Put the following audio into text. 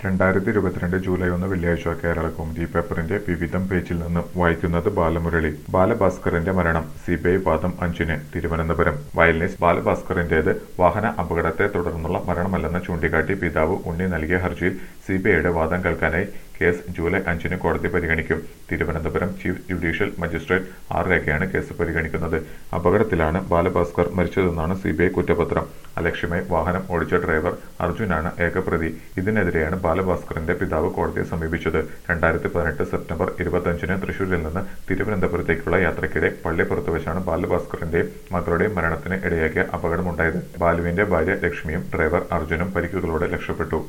രണ്ടായിരത്തി ഇരുപത്തിരണ്ട് ജൂലൈ ഒന്ന് വെള്ളിയാഴ്ച കേരള കൗമുദി പേപ്പറിന്റെ വിവിധം പേജിൽ നിന്ന് വായിക്കുന്നത് ബാലമുരളി ബാലഭാസ്കറിന്റെ മരണം സിബിഐ വാദം അഞ്ചിന് തിരുവനന്തപുരം വയലിനിസ്റ്റ് ബാലഭാസ്കറിന്റേത് വാഹന അപകടത്തെ തുടർന്നുള്ള മരണമല്ലെന്ന് ചൂണ്ടിക്കാട്ടി പിതാവ് ഉണ്ണി നൽകിയ ഹർജിയിൽ സിബിഐയുടെ വാദം കേൾക്കാനായി കേസ് ജൂലൈ അഞ്ചിന് കോടതി പരിഗണിക്കും Thiruvananthapuram chief judicial magistrate R രേഖയാണ് കേസ് പരിഗണിക്കുന്നത് അപകടത്തിലാണ് ബാലഭാസ്കർ മരിച്ചതെന്നാണ് സിബിഐ കുറ്റപത്രം അലക്ഷ്യമായി വാഹനം ഓടിച്ച ഡ്രൈവർ അർജുനാണ് ഏകപ്രതി ഇതിനെതിരെയാണ് ബാലഭാസ്കറിന്റെ പിതാവ് കോടതിയെ സമീപിച്ചത് രണ്ടായിരത്തി പതിനെട്ട് സെപ്റ്റംബർ ഇരുപത്തഞ്ചിന് തൃശൂരിൽ നിന്ന് തിരുവനന്തപുരത്തേക്കുള്ള യാത്രയ്ക്കിടെ പള്ളിപ്പുറത്ത് വെച്ചാണ് ബാലഭാസ്കറിന്റെയും മകളുടെയും മരണത്തിന് ഇടയാക്കിയ അപകടമുണ്ടായത് ബാലുവിന്റെ ഭാര്യ ലക്ഷ്മിയും ഡ്രൈവർ അർജുനും പരിക്കുകളോടെ രക്ഷപ്പെട്ടു